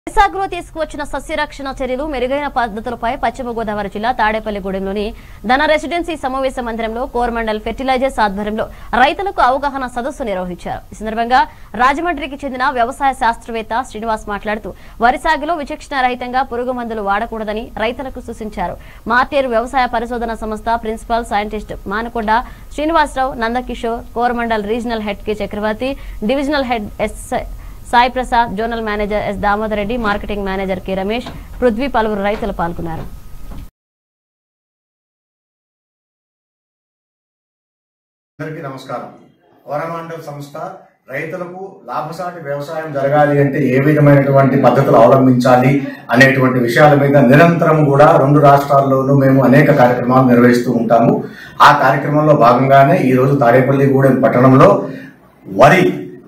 విశాఖలో తీసుకువచ్చిన సస్యరక్షణ చర్యలు మెరుగైన పద్ధతులపై పశ్చిమ గోదావరి జిల్లా తాడేపల్లిగూడెంలోని ధన రెసిడెన్సీ సమావేశ మందిరంలో కోరమండల్ ఫెర్టిలైజర్స్ ఆధ్వర్యంలో రైతులకు అవగాహన సదస్సు నిర్వహించారు ఈ సందర్భంగా రాజమండ్రికి చెందిన వ్యవసాయ శాస్త్రవేత్త శ్రీనివాస్ మాట్లాడుతూ వరి సాగులో విచక్షణ రహితంగా పురుగు మందులు వాడకూడదని రైతులకు సూచించారు మార్టేరు వ్యవసాయ పరిశోధన సంస్థ principal scientist Manakonda Srinivasarao Nandakishore Coromandel regional head K Chakravarthy divisional head S Sai Prasad zonal manager S Damodar Reddy marketing manager K Ramesh Prithvi పలువురు రైతులు పాల్గొన్నారు అందరికీ నమస్కారం కోరమాండల్ సంస్థ రైతులకు లాభసాటి వ్యవసాయం జరగాలి అంటే ఏ విధమైనటువంటి పద్ధతులు అవలంబించాలి అనేటువంటి విషయాల మీద నిరంతరం కూడా రెండు రాష్ట్రాల్లోనూ మేము అనేక కార్యక్రమాలు నిర్వహిస్తూ ఉంటాము ఆ కార్యక్రమంలో భాగంగానే ఈ రోజు తాడేపల్లిగూడెం పట్టణంలో వరి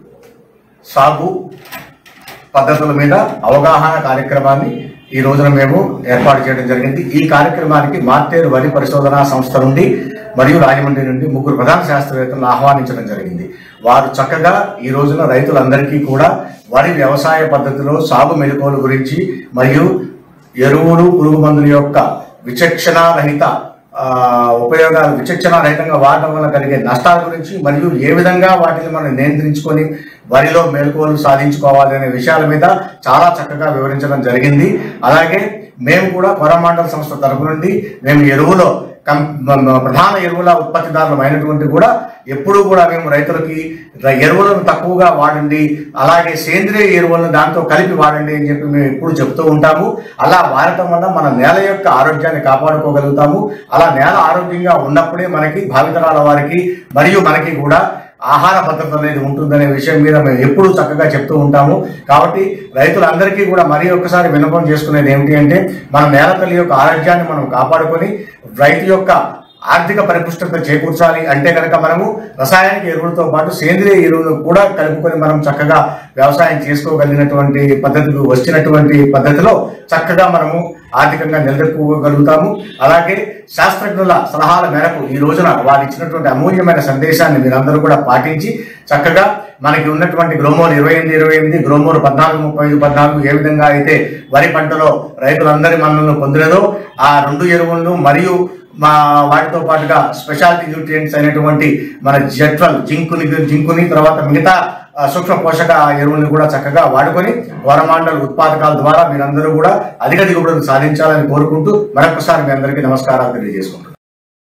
సాగు పద్ధతుల మీద అవగాహన కార్యక్రమాన్ని ఈ రోజున మేము ఏర్పాటు చేయడం జరిగింది ఈ కార్యక్రమానికి మార్టేరు వరి పరిశోధనా సంస్థ నుండి మరియు రాజమండ్రి నుండి ముగ్గురు ప్రధాన శాస్త్రవేత్తలను ఆహ్వానించడం జరిగింది వారు చక్కగా ఈ రోజున రైతులందరికీ కూడా వరి వ్యవసాయ పద్ధతిలో సాగు మెలకువల గురించి మరియు ఎరువులు పురుగు మందుల యొక్క విచక్షణారహిత ఆ, ఉపయోగాలు విచక్షణ రహితంగా వాడటం వల్ల కలిగే నష్టాల గురించి మరియు ఏ విధంగా వాటిని మనం నియంత్రించుకొని వరిలో మేల్కోలు సాధించుకోవాలి అనే విషయాల మీద చాలా చక్కగా వివరించడం జరిగింది అలాగే మేము కూడా కొరమాండల సంస్థ తరపు నుండి మేము ఎరువులో కం మ- మ- ప్రధాన ఎరువుల ఉత్పత్తిదారులం అయినటువంటి కూడా ఎప్పుడూ కూడా మేము రైతులకి ర- ఎరువులను తక్కువగా వాడండి అలాగే సేంద్రియ ఎరువులను దాంతో కలిపి వాడండి అని చెప్పి మేము ఎప్పుడు చెప్తూ ఉంటాము అలా వాడటం వల్ల మన నేల యొక్క ఆరోగ్యాన్ని కాపాడుకోగలుగుతాము అలా నేల ఆరోగ్యంగా ఉన్నప్పుడే మనకి భావితరాల వారికి మరియు మనకి కూడా ఆహార భద్రత అనేది ఉంటుందనే విషయం మీద మేము ఎప్పుడూ చక్కగా చెప్తూ ఉంటాము కాబట్టి రైతులందరికీ కూడా మరి ఒక్కసారి విన్నపం చేసుకునేది ఏమిటి అంటే మన నేల తల్లి యొక్క ఆరోగ్యాన్ని మనం కాపాడుకొని రైతు యొక్క ఆర్థిక పరిపుష్టత చేకూర్చాలి అంటే కనుక మనము రసాయనిక ఎరువులతో పాటు సేంద్రియ ఎరువులు కూడా కలుపుకొని మనం చక్కగా వ్యవసాయం చేసుకోగలిగినటువంటి పద్ధతికి వచ్చినటువంటి పద్ధతిలో చక్కగా మనము ఆర్థికంగా నిలదొక్కుకోగలుగుతాము అలాగే శాస్త్రజ్ఞుల సలహాల మేరకు ఈ రోజున వారు ఇచ్చినటువంటి అమూల్యమైన సందేశాన్ని మీరందరూ కూడా పాటించి చక్కగా మనకి ఉన్నటువంటి గ్రోమోర్ ఇరవై ఎనిమిది ఇరవై ఎనిమిది గ్రోమోర్ పద్నాలుగు ముప్పై ఐదు పద్నాలుగు ఏ విధంగా అయితే వరి పంటలో రైతులందరి మన్నలను పొందినదో ఆ రెండు ఎరువులను మరియు మా వాటితో పాటుగా స్పెషాలిటీ న్యూట్రియంట్స్ అయినటువంటి మన జట్వల్ జింకుని జింకుని తర్వాత మిగతా ఆ, సూక్ష్మ పోషక ఎరువుల్ని కూడా చక్కగా వాడుకొని వరమాండల ఉత్పాదకాల ద్వారా మీరందరూ కూడా అధిక దిగుబడులు సాధించాలని కోరుకుంటూ మరొకసారి మీ అందరికీ నమస్కారాలు తెలియజేసుకుంటున్నాను